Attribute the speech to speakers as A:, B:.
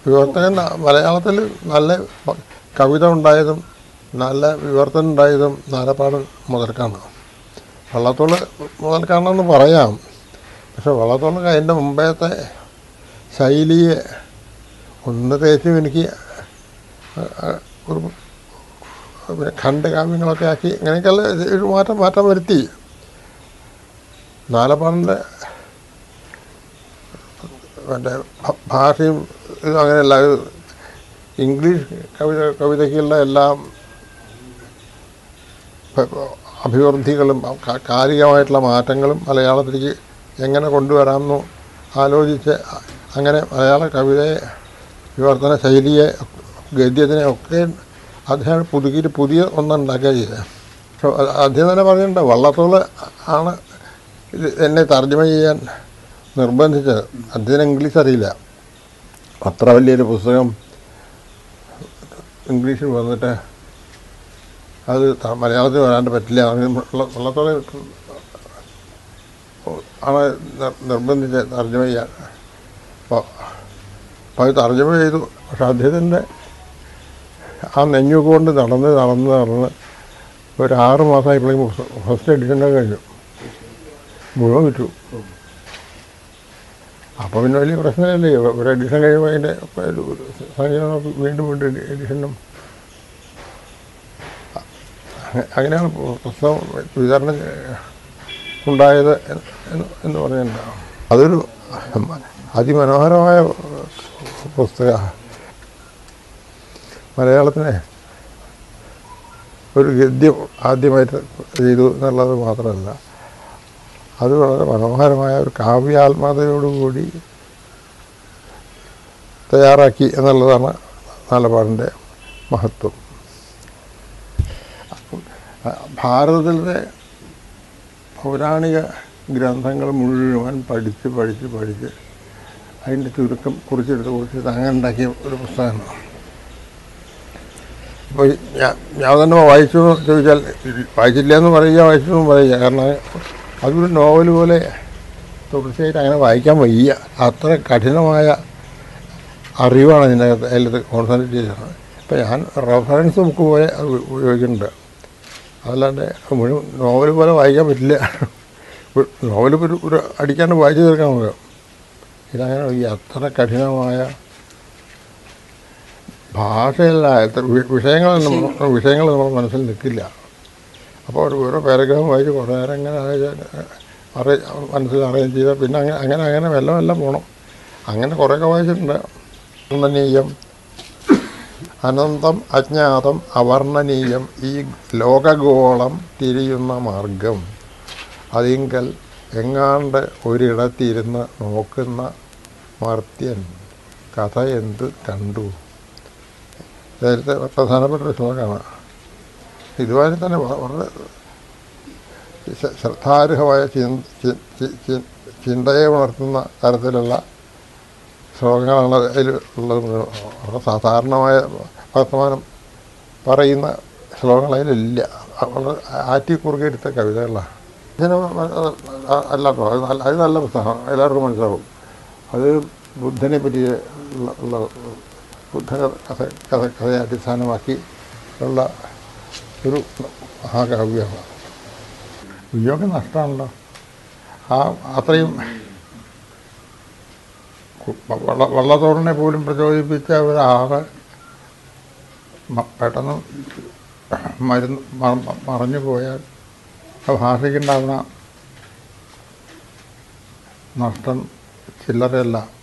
A: വിവർത്തകൻ മലയാളത്തിൽ നല്ല കവിത ഉണ്ടായതും നല്ല വിവർത്തനം ഉണ്ടായതും നാലപ്പാട് മുതൽക്കാണ് വള്ളത്തോള് മുതൽക്കാണെന്ന് പറയാം പക്ഷെ വള്ളത്തോള് അതിൻ്റെ മുമ്പേത്തെ ശൈലിയെ ഒന്ന് തേച്ചും എനിക്ക് ഒരു പിന്നെ ഖണ്ഡ് കാവ്യങ്ങളൊക്കെ ആക്കി ഇങ്ങനെയൊക്കെയുള്ള ഒരു മാറ്റം മാറ്റം വരുത്തി നാലപ്പാടിൻ്റെ മറ്റേ ഭ- ഭാഷയും ഇതും അങ്ങനെയല്ല ഇത് ഇംഗ്ലീഷ് കവിത കവിതയ്ക്കുള്ള എല്ലാം പ- അഭിവൃദ്ധികളും കാ- കാലികമായിട്ടുള്ള മാറ്റങ്ങളും മലയാളത്തിലേക്ക് എങ്ങനെ കൊണ്ടുവരാമെന്നു ആലോചിച്ച് അങ്ങനെ മലയാള കവിതയെ വിവർത്തന ശൈലിയെ ഗദ്യത്തിനെ ഒക്കെ അദ്ദേഹം പുതുക്കിയിട്ട് പുതിയ ഒന്നുണ്ടാക്കുക ചെയ്തത് പക്ഷെ അത് അദ്ദേഹം തന്നെ പറഞ്ഞിട്ടുണ്ട് വള്ളത്തോള് ആണ് ഇത് എന്നെ തർജ്ജമ ചെയ്യാൻ നിർബന്ധിച്ചത് അദ്ദേഹം ഇംഗ്ലീഷ് അറിയില്ല അത്ര വലിയൊരു പുസ്തകം ഇംഗ്ലീഷിൽ വന്നിട്ട് അത് ത- മലയാളത്തിൽ വരാണ്ട് പറ്റില്ല അങ്ങനെ ഉള്ള- ഉള്ളത്തോളം ആണ് നിർ- നിർബന്ധിച്ച് തർജ്ജമ ചെയ്യാൻ അപ്പോൾ അപ്പോൾ അത് തർജ്ജമ ചെയ്തു പക്ഷെ അദ്ദേഹത്തിൻ്റെ ആ നെഞ്ഞുക കൊണ്ട് നടന്ന് നടന്ന് നടന്ന് ഒരു ആറ് മാസമായപ്പോഴേക്കും ഫസ്റ്റ് എഡിഷൻ്റെ കഴിഞ്ഞു മുഴുവൻ വിറ്റു അപ്പോൾ പിന്നെ വലിയ പ്രശ്നമില്ലേ ഒരു എഡിഷൻ കഴിയുമ്പോൾ അതിൻ്റെ ഒരു സംഖ്യ നോക്കി വീണ്ടും വീണ്ടും എഡിഷനും അങ്ങ- അങ്ങനെയാണ് പു- പുസ്തകം വിതരണം ചെ- ഉണ്ടായത് എന്ന് എന്ന് പറഞ്ഞിട്ടുണ്ട് അതൊരു അതിമനോഹരമായ പുസ്തക മലയാളത്തിനെ ഒരു ഗദ്യം ആദ്യമായിട്ട് ചെയ്തു എന്നുള്ളത് മാത്രമല്ല അത് വളരെ മനോഹരമായ ഒരു കാവ്യാത്മകതയോടുകൂടി തയ്യാറാക്കി എന്നുള്ളതാണ് നാലപ്പാടിൻ്റെ മഹത്വം ഭാരതത്തിലെ പൗരാണിക ഗ്രന്ഥങ്ങൾ മുഴുവൻ പഠിച്ച് പഠിച്ച് പഠിച്ച് അതിൻ്റെ ചുരുക്കം കുറിച്ചെടുത്ത് കുറിച്ചെടുത്ത് അങ്ങനെ ഉണ്ടാക്കിയ ഒരു പുസ്തകമാണ് അപ്പോൾ ഞാൻ ഞാൻ തന്നെ വായിച്ചു എന്ന് ചോദിച്ചാൽ വായിച്ചില്ല എന്ന് പറയുക വായിച്ചു എന്ന് പറയുക കാരണം അതൊരു നോവൽ പോലെ തുടർച്ചയായിട്ട് അങ്ങനെ വായിക്കാൻ വയ്യ അത്ര കഠിനമായ അറിവാണ് ഇതിനകത്ത് അതിലത് കോൺസെൻട്രേറ്റ് ചെയ്തത് ഇപ്പം ഞാൻ റെഫറൻസ് ബുക്ക് പോലെ അത് ഉപയോഗിക്കുന്നുണ്ട് അതല്ലാണ്ട് മുഴുവൻ നോവൽ പോലെ വായിക്കാൻ പറ്റില്ല നോവൽ ഒരു ഒരു അടിക്കാണ്ട് വായിച്ചു തീർക്കാൻ നമുക്ക് ഇതങ്ങനെ ഈ അത്ര കഠിനമായ ഭാഷയല്ല എത്ര വി- വിഷയങ്ങളൊന്നും വിഷയങ്ങൾ നമ്മുടെ മനസ്സിൽ നിൽക്കില്ല അപ്പോൾ ഒരു ഓരോ പാരഗ്രാഫ് വായിച്ച് കുറേ നേരം ഇങ്ങനെ അറേ മനസ്സിൽ അറേഞ്ച് ചെയ്താൽ പിന്നെ അങ്ങനെ അങ്ങനെ അങ്ങനെ മെല്ലെ മെല്ലെ പോകണം അങ്ങനെ കുറേയൊക്കെ വായിച്ചിട്ടുണ്ട് വർണ്ണനീയം അനന്തം അജ്ഞാതം അവർണ്ണനീയം ഈ ലോകഗോളം തിരിയുന്ന മാർഗം അതിങ്കൽ എങ്ങാണ്ട് ഒരിടത്തിരുന്ന് നോക്കുന്ന മർത്യൻ കഥ എന്ത് കണ്ടു നേരത്തെ പ്രധാനപ്പെട്ട ഒരു ശ്ലോകമാണ് ഇതുവരെ തന്നെ വ- വളരെ ശ- ശ്രദ്ധാർഹമായ ചിന്ത ചി- ചി- ചി- ചിന്തയെ ഉണർത്തുന്ന തരത്തിലുള്ള ശ്ലോകങ്ങളാണ് അതിൽ ഉള്ളത് മുഴുവൻ. വളരെ സാധാരണമായ വർത്തമാനം പറയുന്ന ശ്ലോകങ്ങൾ അതിലില്ല അ- വളരെ ആറ്റി കുറുകെ എടുത്ത കവിതകളാണ് ഇതിന് അല്ല കേട്ടോ അത് നല്ല അത് നല്ല പുസ്തകമാണ് എല്ലാവർക്കും മനസ്സിലാവും അത് ബുദ്ധനെ പറ്റി ഉള്ള ഉള്ള ബുദ്ധ കഥ കഥ കഥയെ അടിസ്ഥാനമാക്കി ഉള്ള ഒരു മഹാകാവ്യമാണ് വിയോഗം നഷ്ടമാണല്ലോ ആ അത്രയും വള്ള വള്ളത്തോറിനെ പോലും പ്രചോദിപ്പിച്ച ഒരാള് മ- പെട്ടെന്ന് മരുന്ന് മ- മ- മറഞ്ഞു പോയാൽ ആ ഭാഷയ്ക്കുണ്ടാകുന്ന നഷ്ടം ചില്ലറയല്ല